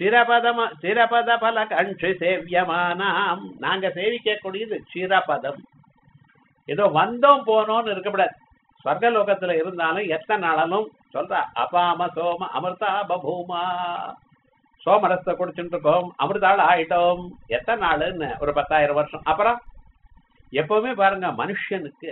சிரபதம் சிரபத பல கன்று சேவியமானாம் நாங்க சேவிக்கக்கூடியது சிரபதம் ஏதோ வந்தோம் போனோம்னு இருக்கக்கூடாது ஸ்வர்கலோகத்துல இருந்தாலும் எத்தனை நாளாலும் சொல்ற அபாம சோம அமிர்தா பபூமா சோமரசத்தை குடிச்சுட்டு இருக்கோம் அமிர்தாள் ஆயிட்டோம் எத்தனை நாளுன்னு ஒரு பத்தாயிரம் வருஷம் அப்புறம் எப்பவுமே பாருங்க மனுஷனுக்கு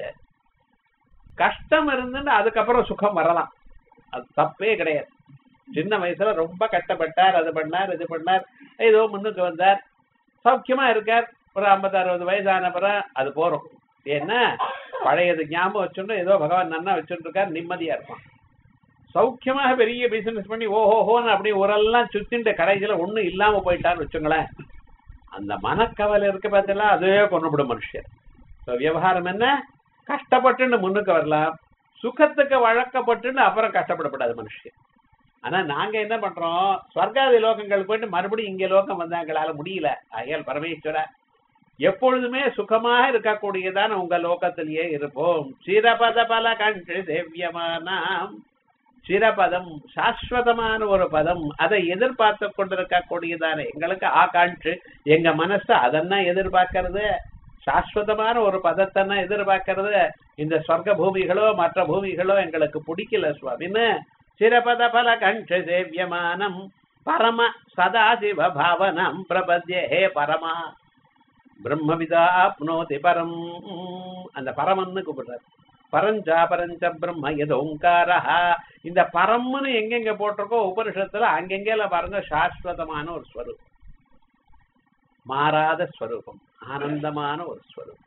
கஷ்டம் இருந்துன்னு அதுக்கப்புறம் சுகம் வரலாம் அது தப்பே கிடையாது சின்ன வயசுல ரொம்ப கஷ்டப்பட்டார் அது பண்ணார் இது பண்ணார் ஏதோ முன்னுக்கு வந்தார் சௌக்கியமா இருக்கார் ஒரு ஐம்பது அறுபது வயசான பிறகு அது போறோம் ஏன்னா பழையது ஞாபகம் வச்சுட்டு ஏதோ பகவான் நன்னா வச்சுட்டு இருக்கார் நிம்மதியா இருப்பான் சௌக்கியமாக பெரிய பிசினஸ் பண்ணி ஓஹோஹோன்னு அப்படி ஊரெல்லாம் சுத்திட்டு கடைசியில ஒண்ணும் இல்லாம போயிட்டான்னு வச்சுங்களேன் அந்த மனக்கவலை இருக்கு பார்த்தீங்களா அதுவே கொண்டுபிடும் மனுஷன் So, விவகாரம் என்ன கஷ்டப்பட்டுன்னு முன்னுக்கு வரலாம் சுகத்துக்கு வழக்கப்பட்டுன்னு அப்புறம் கஷ்டப்படக்கூடாது மனுஷன் ஆனா நாங்க என்ன பண்றோம் ஸ்வர்காதி லோகங்கள் போயிட்டு மறுபடியும் இங்க லோகம் வந்து எங்களால முடியல ஆகையால் பரமேஸ்வர எப்பொழுதுமே சுகமாக இருக்கக்கூடியதான உங்க லோகத்திலேயே இருப்போம் சிரபத பல கன்று சேவியமானாம் சிரபதம் சாஸ்வதமான ஒரு பதம் அதை எதிர்பார்த்து கொண்டிருக்கக்கூடியதான எங்களுக்கு ஆகாண்ட்சு எங்க மனசு அதென்ன எதிர்பார்க்கறது சாஸ்வதமான ஒரு பதத்தன்னா எதிர்பார்க்கறது இந்த சொர்க்க பூமிகளோ மற்ற பூமிகளோ எங்களுக்கு பிடிக்கல சுவாமின்னு சிரபத பல கண்ட சேவியமானம் பரம சதாசிவ பாவனம் பிரபத்யே ஹே பரமா பிரம்மவிதா ஆப்னோதி பரம் அந்த பரமன்னு கூப்பிடுறாரு பரஞ்சா பரஞ்ச பிரம்ம எது ஓங்காரஹா இந்த பரம்னு எங்கெங்க போட்டிருக்கோ உபனிஷத்துல அங்கெங்கெல்லாம் பாருங்க சாஸ்வதமான ஒரு ஸ்வரூபம் மாறாத ஸ்வரூபம் ஆனந்தமான ஒரு ஸ்வரூபம்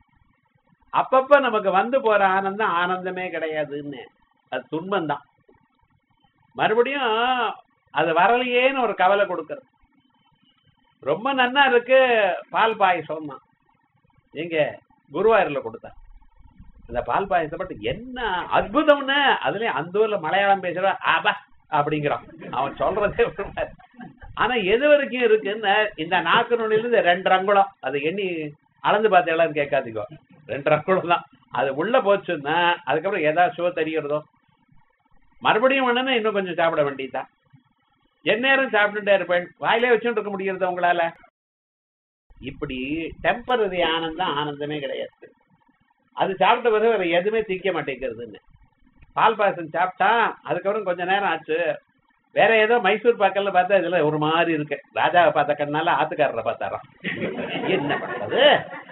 அப்பப்ப நமக்கு வந்து போற ஆனந்தம் ஆனந்தமே கிடையாதுன்னு அது துன்பம்தான் மறுபடியும் அது வரலையேன்னு ஒரு கவலை கொடுக்கறது ரொம்ப நன்னா இருக்கு பால் பாயசம் தான் எங்க குருவாயூர்ல கொடுத்தா அந்த பால் பாயசத்தை மட்டும் என்ன அற்புதம்னு அதுலயும் அந்த ஊர்ல மலையாளம் பேசுற ஆபா அப்படிங்கிறான் அவன் சொல்றதே ஒரு மாதிரி. ஆனா எது வரைக்கும் இருக்குன்னு இந்த நாக்கு நுனில இருந்து ரெண்டு அங்குலம் அதை எண்ணி அளந்து பார்த்தீங்களான்னு கேட்காதீங்க ரெண்டு அங்குலம் தான் அது உள்ள போச்சுன்னா அதுக்கப்புறம் ஏதாவது சுவை தெரியறதோ மறுபடியும் வேணும்னா இன்னும் கொஞ்சம் சாப்பிட வேண்டியதுதான் எந்நேரம் சாப்பிட்டுட்டே இருப்பேன் வாயிலே வச்சுட்டு இருக்க முடியறது உங்களால இப்படி டெம்பரரி ஆனந்தம் ஆனந்தமே கிடையாது அது சாப்பிட்ட பிறகு வேற எதுவுமே திக்க மாட்டேங்கிறதுன்னு பால் பாயசம் சாப்பிட்டா அதுக்கப்புறம் கொஞ்ச நேரம் ஆச்சு வேற ஏதோ மைசூர் பாக்கல்ல பார்த்தா இதுல ஒரு மாதிரி இருக்கு ராஜாவை பார்த்த கண்ணால ஆத்துக்காரரை பார்த்தாராம் என்ன பண்றது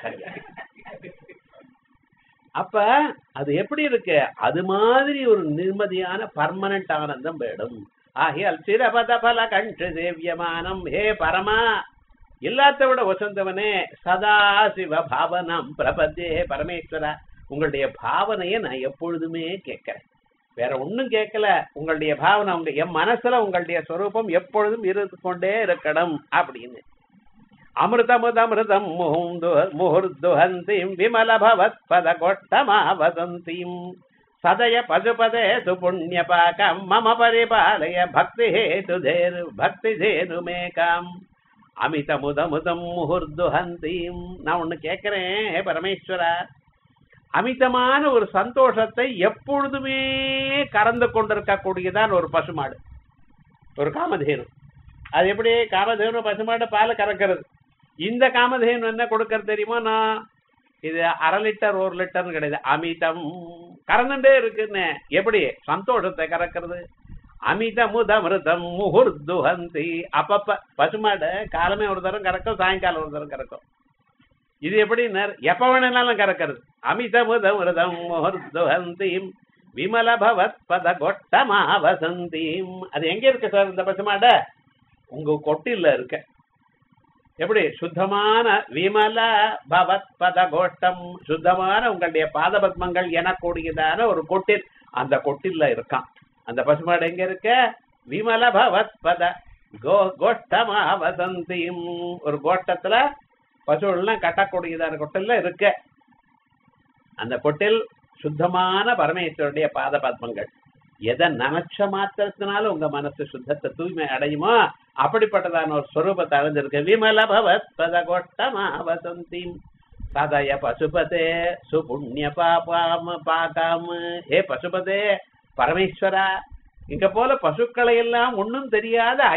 அப்ப அது எப்படி இருக்கு அது மாதிரி ஒரு நிம்மதியான பர்மனன்ட் ஆனந்தம் வேணும் ஆகியால் சிரபத பல கண்டு சேவியமானம் ஹே பரமா எல்லாத்த விட வசந்தவனே சதா சிவ பாவனம் பிரபத்தே பரமேஸ்வரா உங்களுடைய பாவனையை நான் எப்பொழுதுமே கேட்கிறேன் வேற ஒண்ணும் கேட்கல உங்களுடைய பாவனை உங்க என் மனசுல உங்களுடைய ஸ்வரூபம் எப்பொழுதும் இருந்து கொண்டே இருக்கணும் அப்படின்னு அமிர்தமுதமிருதம் முகுந்து முகுர்துஹந்திம் விமல பவத் பத கொட்டமா வதந்திம் சதய பசுபதே சுபுண்ணிய பாகம் மம பரிபாலய பக்தி ஹேதுதேரு பக்தி தேனுமேகாம் அமிதமுதமுதம் முகுர்துஹந்திம் நான் ஒண்ணு கேட்கிறேன் ஹே பரமேஸ்வரா அமிதமான ஒரு சந்தோஷத்தை எப்பொழுதுமே கறந்து கொண்டிருக்கக்கூடியதான் ஒரு பசுமாடு ஒரு காமதேனு அது எப்படி காமதேனு பசுமாடு பால் கறக்கிறது இந்த காமதேனு என்ன கொடுக்கறது தெரியுமா நான் இது அரை லிட்டர் ஒரு லிட்டர்னு கிடையாது அமிதம் கறந்துட்டே இருக்குன்னு எப்படி சந்தோஷத்தை கறக்கிறது அமிதமுதமிருதம் முகுர்துஹந்தி அப்பப்ப பசுமாடு காலமே ஒரு தரம் கறக்கும் சாயங்காலம் ஒரு தரம் கறக்கும் இது எப்படி எப்ப வேணும்னாலும் கறக்கிறது அமிதமுதமிருதம் முகுர்துஹந்திம் விமல பவத் பத கொட்டமா வசந்திம் அது எங்க இருக்கு சார் இந்த பசுமாட உங்க கொட்டில இருக்க எப்படி சுத்தமான விமல பவத் பத கோஷ்டம் சுத்தமான உங்களுடைய பாத பத்மங்கள் எனக்கூடியதான ஒரு கொட்டில் அந்த கொட்டில்ல இருக்கான் அந்த பசுமாடு எங்க இருக்க விமல பவத் பத கோ கோஷ்டமா வசந்தியும் ஒரு கோஷ்டத்துல பசுவெல்லாம் கட்டக்கூடியதான கொட்டில்ல இருக்க அந்த கொட்டில் சுத்தமான பரமேஸ்வருடைய பாத பத்மங்கள் எதை நினைச்ச மாத்திரத்தினால உங்க மனசு சுத்தத்தை தூய்மை அடையுமோ அப்படிப்பட்டதான ஒரு ஸ்வரூபத்தை அடைஞ்சிருக்கு விமல பவத் பத கோட்டமா வசந்தி சதய பசுபதே சுபுண்ணிய பாபாம பாகாம ஹே பசுபதே பரமேஸ்வரா இங்க போல பசுக்களை எல்லாம் ஒன்னும் தெரியாத